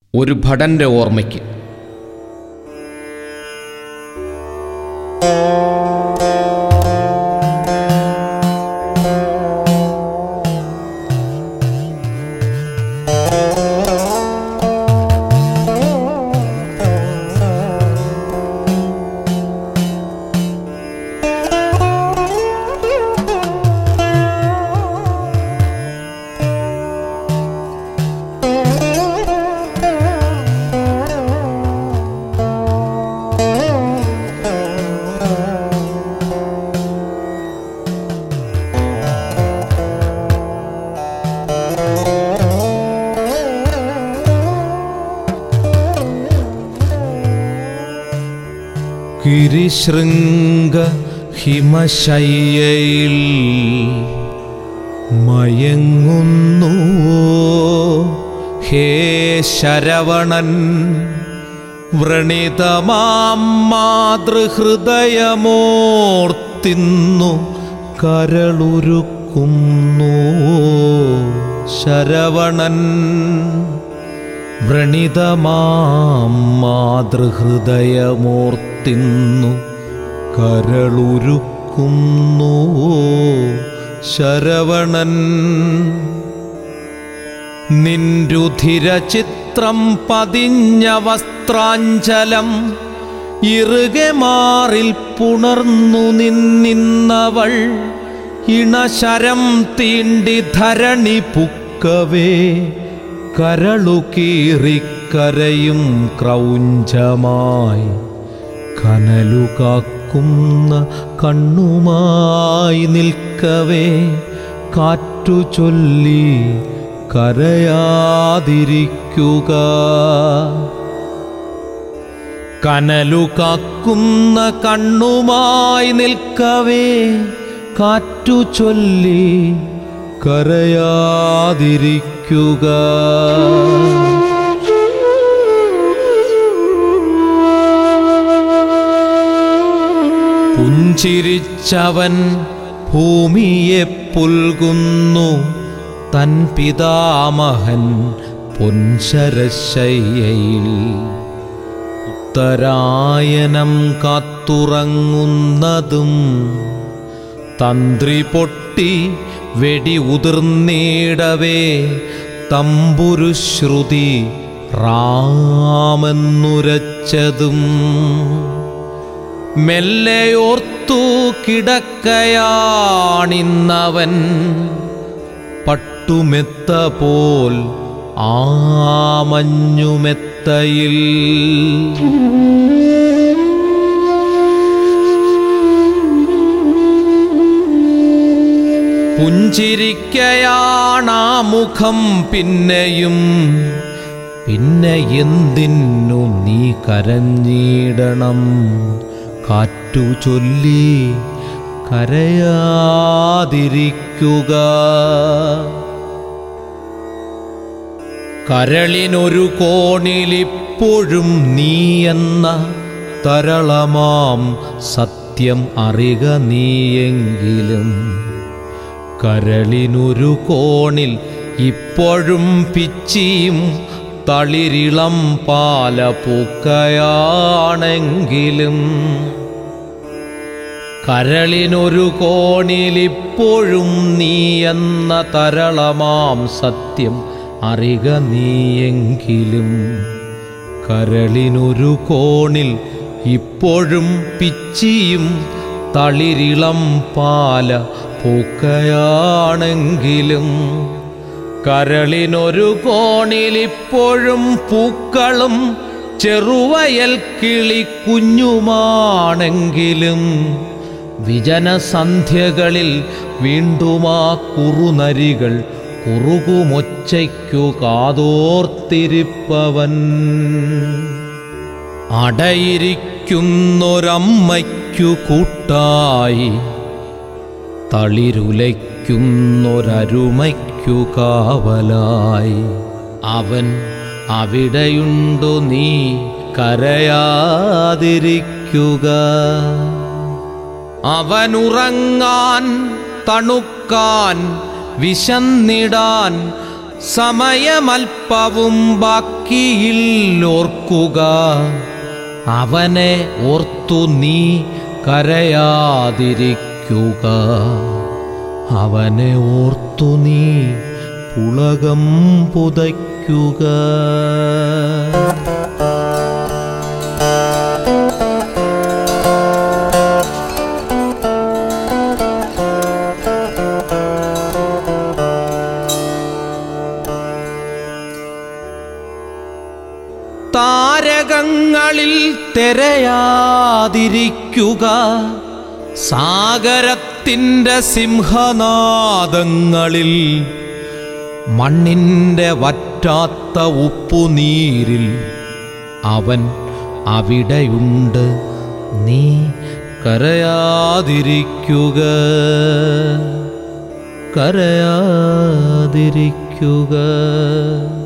ഒരു ഭടന്റെ ഓർമ്മയ്ക്ക് ഗിരിശൃംഗ ഹിമശയ്യയിൽ മയങ്ങുന്നു ഹേ ശരവണൻ വ്രണിതമാം മാതൃഹൃദയമോർത്തിന്നു കരളുരുക്കുന്നു ശരവണൻ വ്രണിതമാം മാതൃഹൃദയമോർത്തിന്നു കരളുരുക്കുന്നു ശരവണൻ നിൻരുധിരചിത്രം പതിഞ്ഞ വസ്ത്രാഞ്ചലം ഇറുകെ മാറിൽ പുണർന്നു നിന്നിന്നവൾ ഇണശരം തീണ്ടി ധരണി പുക്കവേ കരളുകീറിക്കരയും ക്രൗഞ്ചമായി കനലു കാക്കുന്ന കണ്ണുമായി നിൽക്കവേ കാറ്റു ചൊല്ലി കരയാതിരിക്കുക കനലു കാക്കുന്ന കണ്ണുമായി നിൽക്കവേ കാറ്റു ചൊല്ലി കരയാതിരിക്കുക പുഞ്ചിരിച്ചവൻ ഭൂമിയെ പുൽകുന്നു തൻ പിതാമഹൻ പൊൻശരശയ്യയിൽ ഉത്തരായനം കാത്തുറങ്ങുന്നതും തന്ത്രി പൊട്ടി വെടി ഉതിർന്നിടവേ തമ്പുരുശ്രുതി റാമെന്നുരച്ചതും മെല്ലെയോർത്തു കിടക്കയാണിന്നവൻ പട്ടുമെത്ത പോൽ ആമഞ്ഞുമെത്തയിൽ പുഞ്ചിരിക്കയാണാ മുഖം പിന്നെയും പിന്നെ എന്തിനു നീ കരഞ്ഞിടണം കാറ്റു ചൊല്ലി കരയാതിരിക്കുക കരളിനൊരു കോണിലിപ്പോഴും നീ എന്ന തരളമാം സത്യം അറിക നീയെങ്കിലും കരളിനൊരു കോണിൽ ഇപ്പോഴും പിച്ചിയും തളിരിളം പാല പൂക്കയാണെങ്കിലും കരളിനൊരു കോണിൽ ഇപ്പോഴും നീ എന്ന തരളമാം സത്യം അറിക നീയെങ്കിലും കരളിനൊരു കോണിൽ ഇപ്പോഴും പിച്ചിയും തളിരിളം പാല പൂക്കയാണെങ്കിലും കരളിനൊരു കോണിൽ ഇപ്പോഴും പൂക്കളും ചെറുവയൽ കിളി കുഞ്ഞുമാണെങ്കിലും വിജനസന്ധ്യകളിൽ വീണ്ടുമാ കുറുനരികൾ കുറുകുമൊച്ചയ്ക്കു കാതോർത്തിരിപ്പവൻ അടയിരിക്കുന്നൊരമ്മയ്ക്കു കൂട്ടായി തളിരുലയ്ക്കുന്നൊരരുമയ്ക്കു കാവലായി അവൻ അവിടെയുണ്ടു നീ കരയാതിരിക്കുക അവനുറങ്ങാൻ തണുക്കാൻ വിശന്നിടാൻ സമയമൽപ്പവും ബാക്കിയില്ലോർക്കുക അവനെ ഓർത്തു നീ കരയാതിരിക്കുക അവനെ ഓർത്തു നീ പുളകം പുതയ്ക്കുക താരകങ്ങളിൽ തെരയാതിരിക്കുക സാഗരത്തിൻ്റെ സിംഹനാദങ്ങളിൽ മണ്ണിൻ്റെ വറ്റാത്ത ഉപ്പുനീരിൽ അവൻ അവിടെയുണ്ട് നീ കരയാതിരിക്കുക കരയാതിരിക്കുക